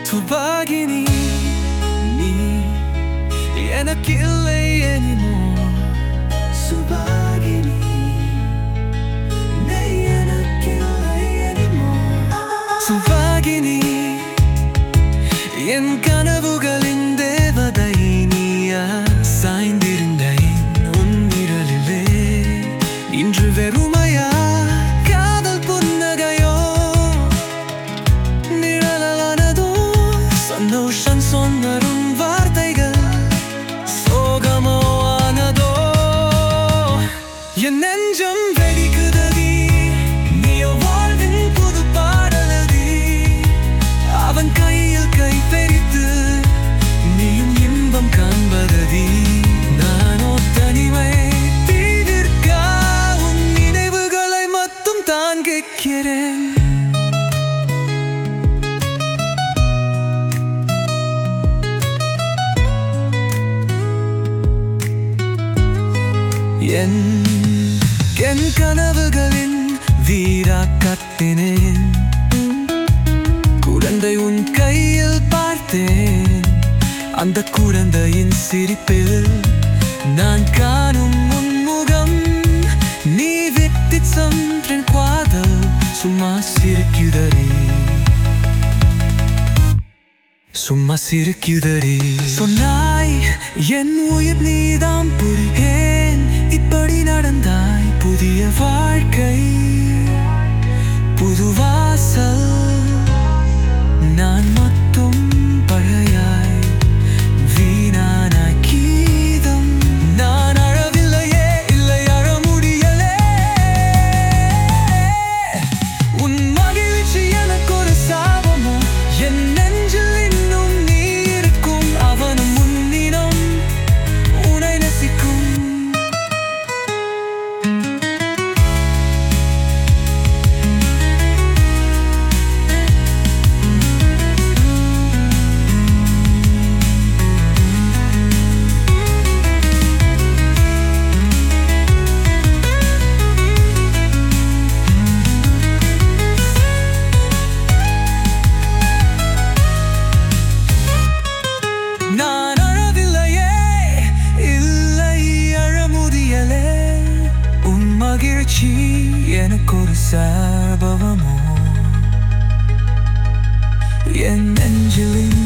துபாகினி நீ எனக்கில்லை anymore சுபாகினி நீ எனக்கில்லை anymore சுபாகினி என் கனவுகளின் தேவதை நீயா சாய்ந்திருந்தேன் உன் விரலிலே இன்று வெறுமையா காதல் புன்னகையோ நிழலானதோ சந்தோஷம் சொன்னரும் வார்த்தைகள் சோகமோ ஆனதோ என் நெஞ்சம் வெடிக்குதடி நீயோ வாழ்வின் புது பாடலடி அவன் கையில் கை பெரித்து நீயும் இன்பம் காண்பதடி நானோ தனிமை தீவிர்க்க உன் நினைவுகளை மட்டும் தான் கேட்கிறேன் என் என் கனவுகளின் வீரா கட்டினேன் குழந்தை உன் கையில் பார்த்தேன் அந்த குழந்தையின் சிரிப்பில் நான் காணும் உன் முகம் நீ விட்டு சென்ற காதல் சும்மா சிரிக்குதடி சும்மா சிரிக்குதடி சொன்னாய் என் உயிர் நீதான் புரியேன் இப்படி நடந்தாய் புதிய வாழ்க்கை புது வாசல் நான் மட்டும் பழையாய் வீணானாய் கீதம் நான் அழவில்லையே இல்லை அழ முடியலே உன் மகிழ்ச்சி எனக்கு ஒரு சாபமோ என் நெஞ்சில் இன்னும் நீ இருக்கும் அவனும் முன்னிடம் உன்னை நசிக்கும் நான் அழவில்லையே இல்லை அழ முடியலே உன் மகிழ்ச்சி எனக்கு ஒரு சாபவமோ என் நெஞ்சில்